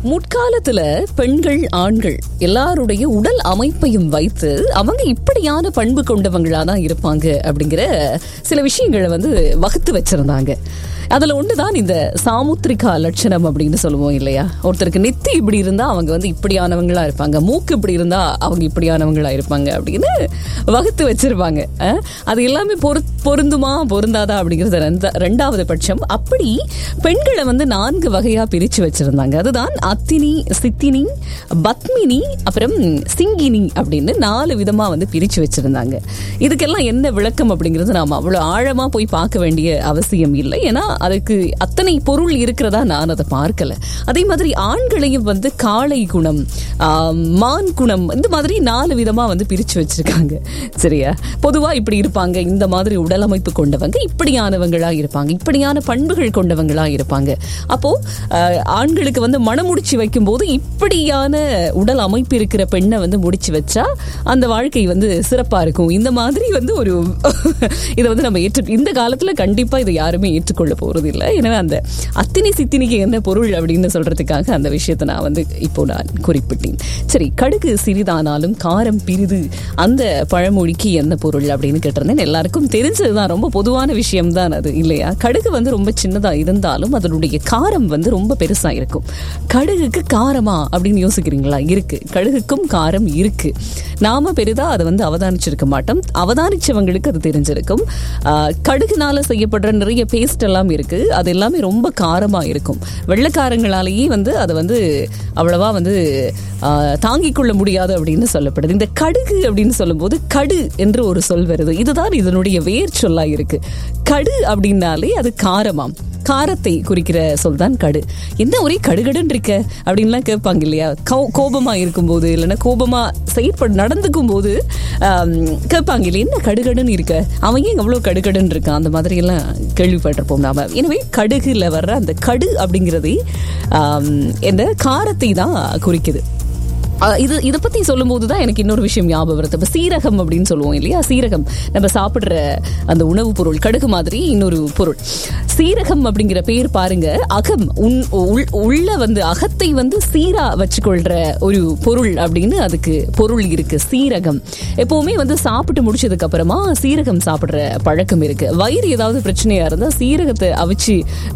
முற்காலத்துல பெண்கள் ஆண்கள் எல்லாருடைய உடல் அமைப்பையும் வைத்து அவங்க இப்படியான பண்பு கொண்டவங்களா தான் இருப்பாங்க அப்படிங்கிற சில விஷயங்களை வந்து வகுத்து வச்சிருந்தாங்க அதுல ஒண்ணுதான் இந்த சாமுத்திரிகா லட்சணம் அப்படின்னு சொல்லுவோம் இல்லையா ஒருத்தருக்கு நெத்தி இப்படி இருந்தா அவங்க வந்து இப்படியானவங்களா இருப்பாங்க மூக்கு இப்படி இருந்தா அவங்க இப்படியானவங்களா இருப்பாங்க அப்படின்னு வகுத்து வச்சிருப்பாங்க அஹ், அது எல்லாமே பொரு பொருந்துமா பொருந்தாதா அப்படிங்கிறது ரெண்ட- ரெண்டாவது பட்சம் அப்படி பெண்களை வந்து நான்கு வகையா பிரிச்சு வச்சிருந்தாங்க அதுதான் அத்தினி சித்தினி பத்மினி அப்புறம் சிங்கினி அப்படின்னு நாலு விதமா வந்து பிரிச்சு வச்சிருந்தாங்க இதுக்கெல்லாம் என்ன விளக்கம் அப்படிங்கிறது நாம அவ்வளவு ஆழமா போய் பார்க்க வேண்டிய அவசியம் இல்லை ஏன்னா அதுக்கு அத்தனை பொருள் இருக்கிறதா நான் அதை பார்க்கல அதே மாதிரி ஆண்களையும் வந்து காளை குணம் ஆம், மான் குணம் இந்த மாதிரி நாலு விதமா வந்து பிரிச்சு வச்சிருக்காங்க சரியா பொதுவா இப்படி இருப்பாங்க இந்த மாதிரி உடல் அமைப்பு கொண்டவங்க இப்படியானவங்களா இருப்பாங்க இப்படியான பண்புகள் கொண்டவங்களா இருப்பாங்க அப்போ அஹ், ஆண்களுக்கு வந்து மனமுடிச்சு வைக்கும் போது இப்படியான உடல் அமைப்பு இருக்கிற பெண்ணை வந்து முடிச்சு வச்சா அந்த வாழ்க்கை வந்து சிறப்பா இருக்கும் இந்த மாதிரி வந்து ஒரு இதை வந்து நம்ம ஏற்று இந்த காலத்துல கண்டிப்பா இதை யாருமே ஏற்றுக்கொள்ள போறது இல்லை எனவே அந்த அத்தினி சித்தினிக்கு என்ன பொருள் அப்படின்னு சொல்றதுக்காக அந்த விஷயத்தை நான் வந்து இப்போ நான் குறிப்பிட்டேன் சரி கடுகு சிறிதானாலும் காரம் பிரிது அந்த பழமொழிக்கு என்ன பொருள் அப்படின்னு கேட்டிருந்தேன் எல்லாருக்கும் தெரிஞ்சதுதான் ரொம்ப பொதுவான விஷயம் தான் அது இல்லையா கடுகு வந்து ரொம்ப சின்னதா இருந்தாலும் அதனுடைய காரம் வந்து ரொம்ப பெருசா இருக்கும் கடுகுக்கு காரமா அப்படின்னு யோசிக்கிறீங்களா இருக்கு கடுகுக்கும் காரம் இருக்கு நாம பெரிதா அதை வந்து அவதானிச்சிருக்க மாட்டோம் அவதானிச்சவங்களுக்கு அது தெரிஞ்சிருக்கும் ஆஹ், கடுகுனால செய்யப்படுற நிறைய பேஸ்ட் எல்லாம் இருக்கு அது எல்லாமே ரொம்ப காரமா இருக்கும் வெள்ளைக்காரங்களாலேயே வந்து அதை வந்து அவ்வளவா வந்து ஆஹ், தாங்கிக் கொள்ள முடியாது அப்படின்னு சொல்லப்படுது இந்த கடுகு அப்படின்னு சொல்லும்போது கடு என்று ஒரு சொல் வருது இதுதான் இதனுடைய வேர் சொல்லா இருக்கு கடு அப்படின்னாலே அது காரமாம் காரத்தை குறிக்கிற சொல் தான் கடு என்ன ஒரே கடுகடுன்னு இருக்க அப்படின்லாம் கேட்பாங்க இல்லையா கோ- கோபமா இருக்கும்போது இல்லைன்னா கோபமா செயற்பட நடந்துக்கும் போது ஆம், கேட்பாங்க இல்லையா என்ன கடுகடுன்னு இருக்க அவன் ஏன் எவ்வளோ கடுகடுன்னு இருக்கான் அந்த மாதிரி எல்லாம் கேள்விப்பட்டிருப்போம் நாம எனவே கடுகுல வர்ற அந்த கடு அப்படிங்கிறது ஆம், இந்த காரத்தை தான் குறிக்குது அஹ் இது இதை பத்தி சொல்லும்போது தான் எனக்கு இன்னொரு விஷயம் ஞாபகம் வருது இப்போ சீரகம் அப்படின்னு சொல்லுவோம் இல்லையா சீரகம் நம்ம சாப்பிடுற அந்த உணவுப் பொருள் கடுகு மாதிரி இன்னொரு பொருள் சீரகம் அப்படிங்கிற பேர் பாருங்க அகம் உன் உள்- உள்ள வந்து அகத்தை வந்து சீரா வச்சுக்கொள்ற ஒரு பொருள் அப்படின்னு அதுக்கு பொருள் இருக்கு சீரகம் எப்பவுமே வந்து சாப்பிட்டு முடிச்சதுக்கு அப்புறமா சீரகம் சாப்பிடுற பழக்கம் இருக்கு வயிறு ஏதாவது பிரச்சனையா இருந்தா சீரகத்தை அவிச்சு